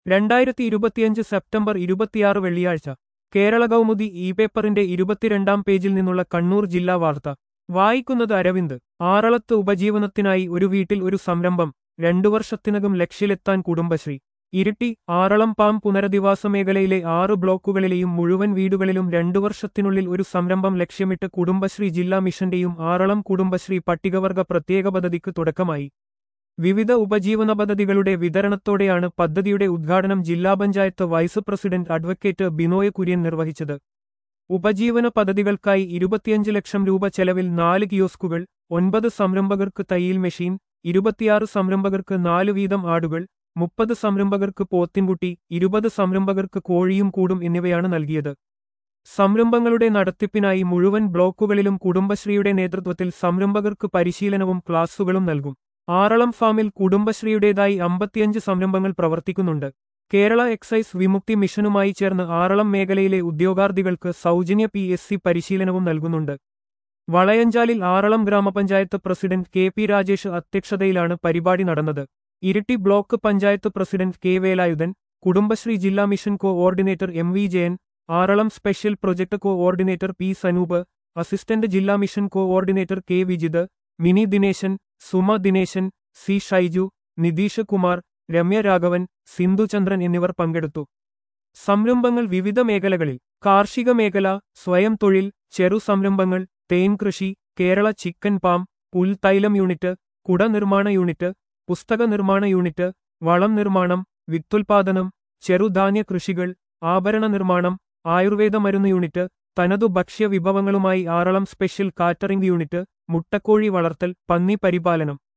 രണ്ടായിരത്തി ഇരുപത്തിയഞ്ച് സെപ്റ്റംബർ ഇരുപത്തിയാറ് വെള്ളിയാഴ്ച കേരള കൗമുദി ഇ പേപ്പറിന്റെ ഇരുപത്തിരണ്ടാം പേജിൽ നിന്നുള്ള കണ്ണൂർ ജില്ലാ വാർത്ത വായിക്കുന്നത് അരവിന്ദ് ആറളത്ത് ഉപജീവനത്തിനായി ഒരു വീട്ടിൽ ഒരു സംരംഭം രണ്ടു വർഷത്തിനകം ലക്ഷ്യലെത്താൻ കുടുംബശ്രീ ഇരിട്ടി ആറളം പാം പുനരധിവാസ മേഖലയിലെ ആറ് ബ്ലോക്കുകളിലെയും മുഴുവൻ വീടുകളിലും രണ്ടു വർഷത്തിനുള്ളിൽ ഒരു സംരംഭം ലക്ഷ്യമിട്ട് കുടുംബശ്രീ ജില്ലാ മിഷന്റെയും ആറളം കുടുംബശ്രീ പട്ടികവർഗ പ്രത്യേക പദ്ധതിക്ക് തുടക്കമായി വിവിധ ഉപജീവന പദ്ധതികളുടെ വിതരണത്തോടെയാണ് പദ്ധതിയുടെ ഉദ്ഘാടനം ജില്ലാ panchayat vice president advocate Binoy Kurian നിർവഹിച്ചത് ഉപജീവന പദ്ധതികൾക്കായി ഇരുപത്തിയഞ്ച് ലക്ഷം രൂപ ചെലവിൽ നാല് കിയോസ്കുകൾ ഒൻപത് സംരംഭകർക്ക് തയ്യൽ മെഷീൻ ഇരുപത്തിയാറ് സംരംഭകർക്ക് നാല് വീതം ആടുകൾ മുപ്പത് സംരംഭകർക്ക് പോത്തിൻകുട്ടി ഇരുപത് സംരംഭകർക്ക് കോഴിയും കൂടും എന്നിവയാണ് നൽകിയത് സംരംഭങ്ങളുടെ നടത്തിപ്പിനായി മുഴുവൻ ബ്ലോക്കുകളിലും കുടുംബശ്രീയുടെ നേതൃത്വത്തിൽ സംരംഭകർക്ക് പരിശീലനവും ക്ലാസുകളും നൽകും ആറളം ഫാമിൽ കുടുംബശ്രീയുടേതായി അമ്പത്തിയഞ്ച് സംരംഭങ്ങൾ പ്രവർത്തിക്കുന്നുണ്ട് കേരള എക്സൈസ് വിമുക്തി മിഷനുമായി ചേർന്ന് ആറളം മേഖലയിലെ ഉദ്യോഗാർത്ഥികൾക്ക് സൗജന്യ പി എസ് സി പരിശീലനവും നൽകുന്നുണ്ട് വളയഞ്ചാലിൽ ആറളം ഗ്രാമപഞ്ചായത്ത് പ്രസിഡന്റ് കെ പി രാജേഷ് അധ്യക്ഷതയിലാണ് പരിപാടി നടന്നത് Iritty block panchayat president K Velayudhan Kudumbashree ജില്ലാ mission coordinator M V Jayan Aralam special project coordinator P Sanoop assistant ജില്ലാ mission coordinator K Vijith Mini Dineshan Suma Dineshan C Shaiju Nitheesh Kumar Ramya Raghavan Sindhu Chandran എന്നിവർ പങ്കെടുത്തു സംരംഭങ്ങൾ വിവിധ മേഖലകളിൽ കാർഷിക മേഖല സ്വയം തൊഴിൽ ചെറു സംരംഭങ്ങൾ തേൻ കൃഷി കേരള ചിക്കൻ പാം പുൽത്തൈലം യൂണിറ്റ് കുട നിർമ്മാണ യൂണിറ്റ് പുസ്തക നിർമ്മാണ യൂണിറ്റ് വളം നിർമ്മാണം വിത്തുൽപാദനം ചെറുധാന്യ കൃഷികൾ ആഭരണ നിർമ്മാണം ആയുർവേദ മരുന്ന് യൂണിറ്റ് തനതു ഭക്ഷ്യ വിഭവങ്ങളുമായി ആറളം സ്പെഷ്യൽ കാറ്ററിംഗ് യൂണിറ്റ് മുട്ടക്കോഴി വളർത്തൽ പന്നി പരിപാലനം